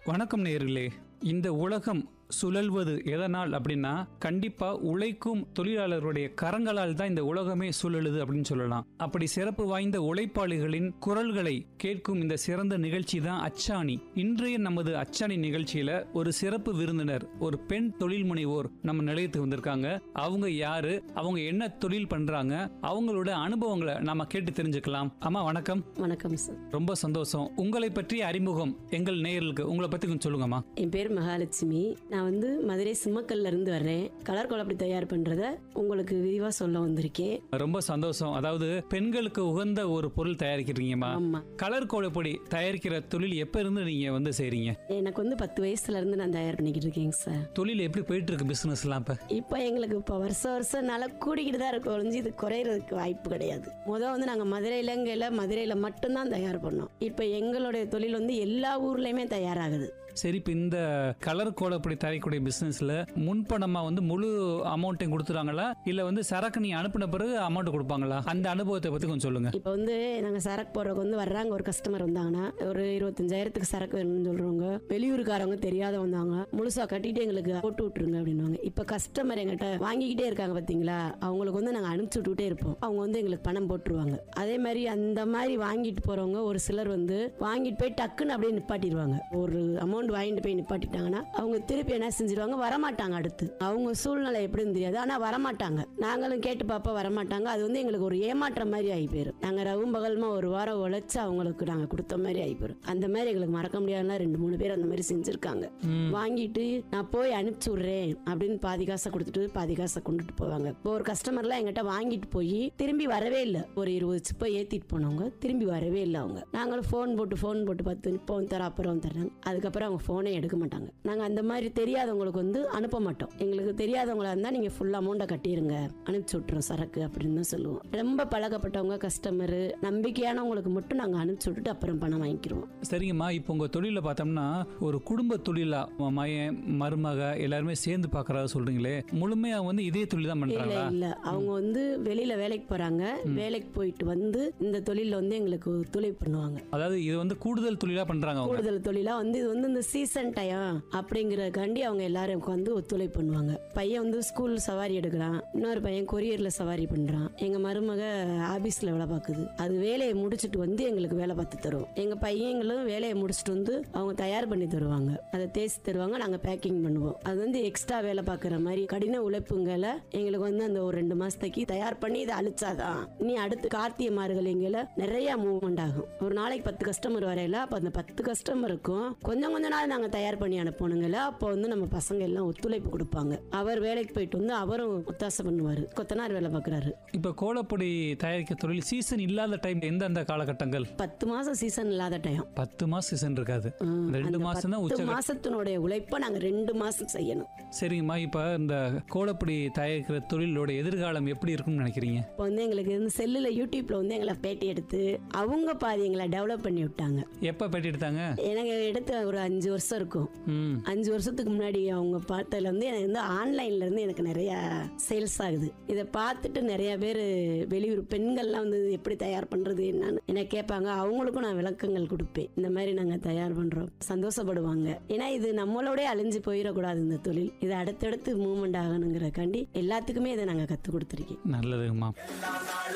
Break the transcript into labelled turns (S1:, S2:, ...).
S1: வணக்கம் நேயர்களே இந்த உலகம் சுழல்வது எதனால் அப்படின்னா கண்டிப்பா உழைக்கும் தொழிலாளர்களுடைய கரங்களால் தான் இந்த உலகமே சுழலுது அப்படின்னு சொல்லலாம் அப்படி சிறப்பு வாய்ந்த உழைப்பாளிகளின் குரல்களை கேட்கும் இந்த சிறந்த நிகழ்ச்சி தான் அச்சாணி இன்றைய நமது அச்சாணி நிகழ்ச்சியில ஒரு சிறப்பு விருந்தினர் ஒரு பெண் தொழில் முனைவோர் நம்ம நிலையத்துக்கு வந்திருக்காங்க அவங்க யாரு அவங்க என்ன தொழில் பண்றாங்க அவங்களோட அனுபவங்களை நாம கேட்டு தெரிஞ்சுக்கலாம் அம்மா வணக்கம்
S2: வணக்கம் சார்
S1: ரொம்ப சந்தோஷம் உங்களை பற்றிய அறிமுகம் எங்கள் நேயர்களுக்கு உங்களை பத்தி கொஞ்சம் சொல்லுங்கம்மா
S2: என் பேர் மகாலட்சுமி நான் வந்து மதுரை சிம்மக்கல்ல இருந்து வர்றேன் கலர் குழப்படி தயார் பண்றத உங்களுக்கு விரிவா சொல்ல வந்திருக்கேன்
S1: ரொம்ப சந்தோஷம் அதாவது பெண்களுக்கு உகந்த ஒரு பொருள் தயாரிக்கிறீங்கம்மா
S2: ஆமா
S1: கலர் கோலப்பொடி தயாரிக்கிற தொழில் எப்ப இருந்து நீங்க வந்து செய்றீங்க
S2: எனக்கு வந்து பத்து வயசுல இருந்து நான் தயார் பண்ணிக்கிட்டு இருக்கேங்க சார்
S1: தொழில் எப்படி போயிட்டு இருக்கு பிசினஸ் எல்லாம் இப்ப
S2: இப்போ எங்களுக்கு இப்போ வருஷம் வருஷம் நல்லா கூடிக்கிட்டு தான் இருக்கும் ஒழிஞ்சு இது குறையிறதுக்கு வாய்ப்பு கிடையாது முதல் வந்து நாங்கள் மதுரையிலங்கையில் மதுரையில் மட்டும்தான் தயார் பண்ணோம் இப்போ எங்களுடைய தொழில் வந்து எல்லா ஊர்லேயுமே தயாராகுது
S1: சரி இப்ப இந்த கலர் கோலப்பொடி தயாரிக்கக்கூடிய பிசினஸ்ல முன்பணமா வந்து முழு அமௌண்ட்டையும் கொடுத்துறாங்களா இல்ல வந்து சரக்கு நீ அனுப்பின பிறகு அமௌண்ட் கொடுப்பாங்களா அந்த அனுபவத்தை பத்தி கொஞ்சம் சொல்லுங்க
S2: இப்போ வந்து நாங்கள் சரக்கு போடுறதுக்கு வந்து வர்றாங்க ஒரு கஸ்டமர் வந்தாங்கன்னா ஒரு இருபத்தஞ்சாயிரத்துக்கு சரக்கு வேணும்னு சொல்கிறவங்க வெளியூருக்காரவங்க தெரியாத வந்தாங்க முழுசாக கட்டிட்டு எங்களுக்கு போட்டு விட்டுருங்க அப்படின்னுவாங்க இப்போ கஸ்டமர் எங்கிட்ட வாங்கிக்கிட்டே இருக்காங்க பார்த்தீங்களா அவங்களுக்கு வந்து நாங்கள் அனுப்பிச்சு விட்டுட்டே இருப்போம் அவங்க வந்து எங்களுக்கு பணம் போட்டுருவாங்க அதே மாதிரி அந்த மாதிரி வாங்கிட்டு போகிறவங்க ஒரு சிலர் வந்து வாங்கிட்டு போய் டக்குன்னு அப்படியே நிப்பாட்டிடுவாங்க ஒரு அமௌண்ட் வாங்கிட்டு போய் நிப்பாட்டிட்டாங்கன்னா அவங்க திருப்பி என்ன செஞ்சிருவாங்க வரமாட்டாங்க அடுத்து அவங்க சூழ்நிலை எப்படின்னு தெரியாது ஆனால் வரமாட்டாங்க நாங்களும் கேட்டு பாப்பா வரமாட்டாங்க அது வந்து எங்களுக்கு ஒரு ஏமாற்றம் மாதிரி ஆகி போயிடும் நாங்கள் ரவும் பகல்மா ஒரு வாரம் உழைச்சு அவங்களுக்கு நாங்கள் கொடுத்த மாதிரி ஆகி போயிடும் அந்த மாதிரி எங்களுக்கு மறக்க முடியாதுலாம் ரெண்டு மூணு பேர் அந்த மாதிரி செஞ்சுருக்காங்க
S1: ம்.
S2: வாங்கிட்டு நான் போய் அனுப்பிச்சு விட்றேன் அப்படின்னு பாதி காசை கொடுத்துட்டு பாதி காசை கொண்டுட்டு போவாங்க இப்போ ஒரு கஸ்டமர்லாம் எங்கிட்ட வாங்கிட்டு போய் திரும்பி வரவே இல்லை ஒரு இருபது சிப்பை ஏற்றிட்டு போனவங்க திரும்பி வரவே இல்லை அவங்க நாங்களும் ஃபோன் போட்டு ஃபோன் போட்டு பார்த்து இப்போ தர அப்புறம் தர்றாங்க அதுக்கப்புறம் அவங்க ஃபோனே எடுக்க மாட்டாங்க நாங்கள் அந்த மாதிரி தெரியாதவங்களுக்கு வந்து அனுப்ப மாட்டோம் எங்களுக்கு தெரியாதவங்களா இருந்தால் நீங்கள் ஃபுல் அமௌண்ட்டை கட்டிடுங்க அனுப்பிச்சு விட்றோம் சரக்கு அப்படின்னு தான் சொல்லுவோம் ரொம்ப பழக்கப்பட்டவங்க கஸ்டமரு நம்பிக்கையானவங்களுக்கு மட்டும் நாங்கள் அனுப்பிச்சு விட்டுட்டு அப்புறம் பணம் வாங்கிக்கிறோம்
S1: சரிங்கம்மா இப்போ உங்க தொழில பார்த்தோம்னா ஒரு குடும்ப தொழிலா உன் மயன் மருமக எல்லாருமே சேர்ந்து பாக்குறதா சொல்றீங்களே முழுமையா வந்து இதே தொழில் தான்
S2: இல்ல
S1: பண்றாங்களா
S2: இல்ல அவங்க வந்து வெளியில வேலைக்கு போறாங்க வேலைக்கு போயிட்டு வந்து இந்த தொழில வந்து எங்களுக்கு ஒத்துழைப்பு பண்ணுவாங்க
S1: அதாவது இது வந்து கூடுதல் தொழிலா பண்றாங்க அவங்க
S2: கூடுதல் தொழிலா வந்து இது வந்து இந்த சீசன் டைம் அப்படிங்கறதுக்காண்டி அவங்க எல்லாரும் உட்காந்து ஒத்துழைப்பு பண்ணுவாங்க பையன் வந்து ஸ்கூல் சவாரி எடுக்கிறான் இன்னொரு பையன் கொரியர்ல சவாரி பண்றான் எங்க மருமக ஆபீஸ்ல வேலை பார்க்குது அது வேலையை முடிச்சிட்டு வந்து எங்களுக்கு வேலை பார்த்து தரும் எங்க பையங்களும் வேலையை முடிச்சிட்டு வந்து அவங்க தயார் பண்ணி தருவாங்க அதை தேய்ச்சி தருவாங்க நாங்க பேக்கிங் பண்ணுவோம் அது வந்து எக்ஸ்ட்ரா வேலை பார்க்குற மாதிரி கடின உழைப்புங்களை எங்களுக்கு வந்து அந்த ஒரு ரெண்டு மாசத்துக்கு தயார் பண்ணி இதை அழிச்சாதான் இனி அடுத்து கார்த்திகை மார்கழிங்கள நிறைய மூவ்மெண்ட் ஆகும் ஒரு நாளைக்கு பத்து கஸ்டமர் வரையில அப்ப அந்த பத்து கஸ்டமருக்கும் கொஞ்சம் கொஞ்ச நாள் நாங்க தயார் பண்ணி அனுப்பணுங்கள அப்போ வந்து நம்ம பசங்க எல்லாம் ஒத்துழைப்பு கொடுப்பாங்க அவர் வேலைக்கு போயிட்டு வந்து அவரும் ஒத்தாசை பண்ணுவாரு கொத்தனார் வேலை பார்க்கறாரு
S1: இப்ப கோலப்பொடி தயாரிக்க தொழில் சீசன் இல்லாத டைம் எந்தெந்த காலகட்டங்கள்
S2: பத்து மாசம் சீசன் இல்லாத டைம்
S1: பத்து மாசம் சீசன் இருக்காது ரெண்டு மாசம் தான்
S2: பத்து
S1: உச்ச
S2: மாசத்தினுடைய உழைப்பை நாங்க ரெண்டு மாசம் செய்யணும்
S1: சரிங்கம்மா இப்ப இந்த கோலப்பொடி தயாரிக்கிற தொழிலோட எதிர்காலம் எப்படி இருக்கும்னு நினைக்கிறீங்க
S2: இப்போ வந்து எங்களுக்கு இந்த செல்லுல யூடியூப்ல வந்து எங்களை பேட்டி எடுத்து அவங்க பாதி எங்களை டெவலப் பண்ணி விட்டாங்க
S1: எப்ப பேட்டி எடுத்தாங்க
S2: எனக்கு எடுத்து ஒரு அஞ்சு வருஷம் இருக்கும்
S1: ம்
S2: அஞ்சு வருஷத்துக்கு முன்னாடி அவங்க பார்த்ததுல இருந்து எனக்கு வந்து ஆன்லைன்ல இருந்து எனக்கு நிறைய சேல்ஸ் ஆகுது இதை பார்த்துட்டு நிறைய பேர் வெளியூர் பெண்கள்லாம் வந்து இது எப்படி தயார் பண்றது என்னன்னு என்ன கேட்பாங்க அவங்களுக்கும் நான் விளக்கங்கள் கொடுப்பேன் இந்த மாதிரி நாங்க தயார் பண்றோம் சந்தோஷப்படுவாங்க ஏன்னா இது நம்மளோடய அழிஞ்சு போயிடக்கூடாது இந்த தொழில் இது அடுத்தடுத்து மூவ்மெண்ட் ஆகணுங்கிறக்காண்டி எல்லாத்துக்குமே இதை நாங்க கத்து கொடுத்துருக்கேன்
S1: நல்லதுங்கம்மா